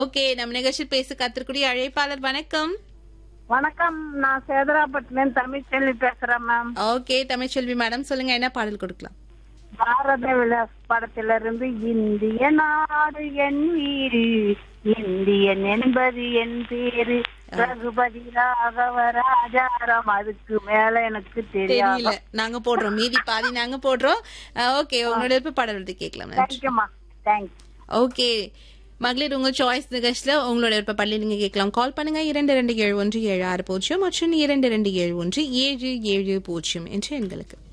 okay நம்ம நிகழ்ச்சி பேச காத்திருக்கூடிய அழைப்பாளர் வணக்கம் வணக்கம் நான் சேதராப்பட்டினம் தமிழ்ச்செல்வி பேசுறேன் மேம் ஓகே தமிழ்ச்செல்வி மேடம் சொல்லுங்க என்ன பாடல் கொடுக்கலாம் பாரத விலாஸ் படத்துல இருந்து இந்திய நாடு என் வீடு இந்தியன் என்பது என் பேரு ரகுபதி ராகவ ராஜாராம் அதுக்கு மேல எனக்கு தெரியாது தெரியல நாங்க போடுறோம் மீதி பாதி நாங்க போடுறோம் ஓகே உங்களோட விருப்ப பாடல் வந்து கேட்கலாம் நன்றி தேங்க்யூமா தேங்க்ஸ் ஓகே மகளிர் உங்க சாய்ஸ் நிகழ்ச்சியில உங்களோட விருப்ப பள்ளி நீங்க கேட்கலாம் கால் பண்ணுங்க இரண்டு ரெண்டு ஏழு ஒன்று ஏழு ஆறு பூஜ்ஜியம் மற்றும் இரண்டு ரெண்டு ஏழு ஒன்று ஏழு ஏழு பூஜ்ஜியம் என்று எண்களுக்கு